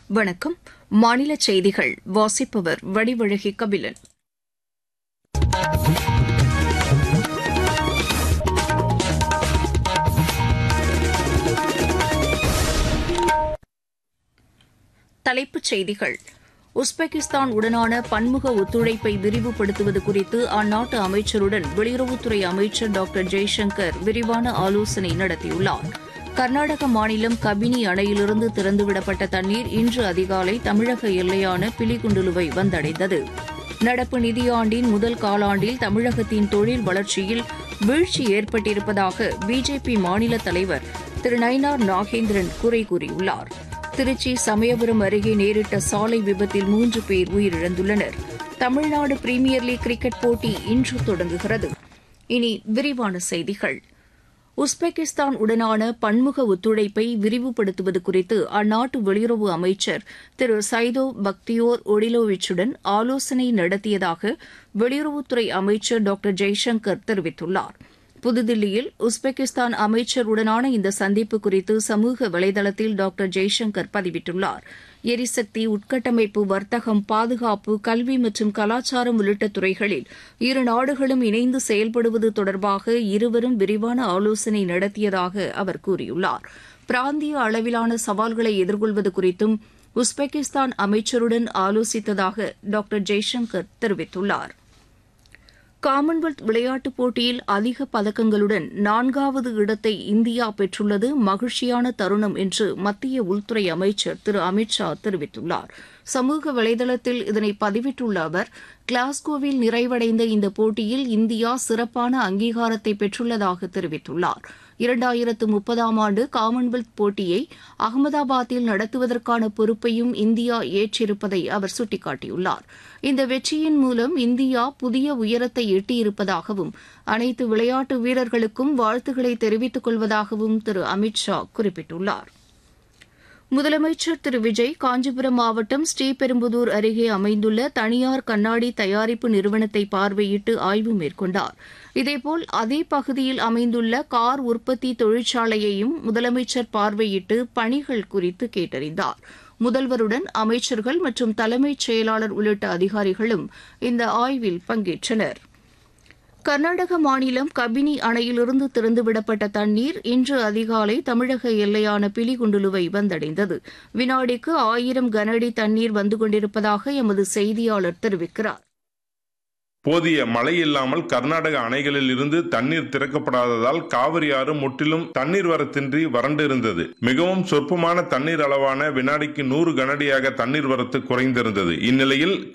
வணக்கம் மாநில செய்திகள் வாசிப்பவர் வடிவழகி கபிலன் தலைப்புச் செய்திகள் உஸ்பெகிஸ்தான் உடனான பன்முக ஒத்துழைப்பை விரிவுபடுத்துவது குறித்து அந்நாட்டு அமைச்சருடன் வெளியுறவுத்துறை அமைச்சர் டாக்டர் ஜெய்சங்கர் விரிவான ஆலோசனை நடத்தியுள்ளார் கர்நாடக மாநிலம் கபினி அணையிலிருந்து திறந்துவிடப்பட்ட தண்ணீர் இன்று அதிகாலை தமிழக எல்லையான பிலிகுண்டுலுவை வந்தடைந்தது நடப்பு நிதியாண்டின் முதல் காலாண்டில் தமிழகத்தின் தொழில் வளர்ச்சியில் வீழ்ச்சி ஏற்பட்டிருப்பதாக பிஜேபி மாநில தலைவர் திரு நயினார் நாகேந்திரன் குறை கூறியுள்ளார் திருச்சி சமயபுரம் அருகே நேரிட்ட சாலை விபத்தில் மூன்று பேர் உயிரிழந்துள்ளனர் தமிழ்நாடு பிரீமியர் லீக் கிரிக்கெட் போட்டி இன்று தொடங்குகிறது இனி விரிவான செய்திகள் உஸ்பெகிஸ்தான் உடனான பன்முக ஒத்துழைப்பை விரிவுபடுத்துவது குறித்து அந்நாட்டு வெளியுறவு அமைச்சர் திரு சைதோ பக்தியோர் ஒடிலோவிச்சுடன் ஆலோசனை நடத்தியதாக வெளியுறவுத்துறை அமைச்சர் டாக்டர் ஜெய்சங்கர் தெரிவித்துள்ளார் புதுதில்லியில் உஸ்பெகிஸ்தான் அமைச்சருடனான இந்த சந்திப்பு குறித்து சமூக வலைதளத்தில் டாக்டர் ஜெய்சங்கர் பதிவிட்டுள்ளார் எரிசக்தி உட்கட்டமைப்பு வர்த்தகம் பாதுகாப்பு கல்வி மற்றும் கலாச்சாரம் உள்ளிட்ட துறைகளில் இரு நாடுகளும் இணைந்து செயல்படுவது தொடர்பாக இருவரும் விரிவான ஆலோசனை நடத்தியதாக அவர் கூறியுள்ளார் பிராந்திய அளவிலான சவால்களை எதிர்கொள்வது குறித்தும் உஸ்பெகிஸ்தான் அமைச்சருடன் ஆலோசித்ததாக டாக்டர் ஜெய்சங்கர் தெரிவித்துள்ளார் காமன்வெல்த் விளையாட்டுப் போட்டியில் அதிக பதக்கங்களுடன் நான்காவது இடத்தை இந்தியா பெற்றுள்ளது மகிழ்ச்சியான தருணம் என்று மத்திய உள்துறை அமைச்சர் திரு அமித் ஷா தெரிவித்துள்ளார் சமூக வலைதளத்தில் இதனை பதிவிட்டுள்ள அவர் கிளாஸ்கோவில் நிறைவடைந்த இந்த போட்டியில் இந்தியா சிறப்பான அங்கீகாரத்தை பெற்றுள்ளதாக தெரிவித்துள்ளார் இரண்டாயிரத்து முப்பதாம் ஆண்டு காமன்வெல்த் போட்டியை அகமதாபாத்தில் நடத்துவதற்கான பொறுப்பையும் இந்தியா ஏற்றிருப்பதை அவர் சுட்டிக்காட்டியுள்ளார் இந்த வெற்றியின் மூலம் இந்தியா புதிய உயரத்தை எட்டியிருப்பதாகவும் அனைத்து விளையாட்டு வீரர்களுக்கும் வாழ்த்துக்களை தெரிவித்துக் கொள்வதாகவும் திரு அமித் ஷா குறிப்பிட்டுள்ளார் முதலமைச்சர் திரு விஜய் காஞ்சிபுரம் மாவட்டம் ஸ்ரீபெரும்புதூர் அருகே அமைந்துள்ள தனியார் கண்ணாடி தயாரிப்பு நிறுவனத்தை பார்வையிட்டு ஆய்வு மேற்கொண்டார் இதேபோல் அதே பகுதியில் அமைந்துள்ள கார் உற்பத்தி தொழிற்சாலையையும் முதலமைச்சர் பார்வையிட்டு பணிகள் குறித்து கேட்டறிந்தார் முதல்வருடன் அமைச்சர்கள் மற்றும் தலைமைச் செயலாளர் உள்ளிட்ட அதிகாரிகளும் இந்த ஆய்வில் பங்கேற்றனா் கர்நாடக மாநிலம் கபினி அணையிலிருந்து திறந்துவிடப்பட்ட தண்ணீர் இன்று அதிகாலை தமிழக எல்லையான பிலிகுண்டுலுவை வந்தடைந்தது வினாடிக்கு ஆயிரம் கனஅடி தண்ணீர் வந்து கொண்டிருப்பதாக எமது செய்தியாளர் தெரிவிக்கிறார் போதிய மழை இல்லாமல் கர்நாடக அணைகளில் இருந்து தண்ணீர் திறக்கப்படாததால் காவிரி ஆறு முற்றிலும் தண்ணீர் வரத்தின்றி வறண்டு இருந்தது மிகவும் சொற்பமான தண்ணீர் அளவான வினாடிக்கு நூறு கனடியாக தண்ணீர் வரத்து குறைந்திருந்தது இந்நிலையில்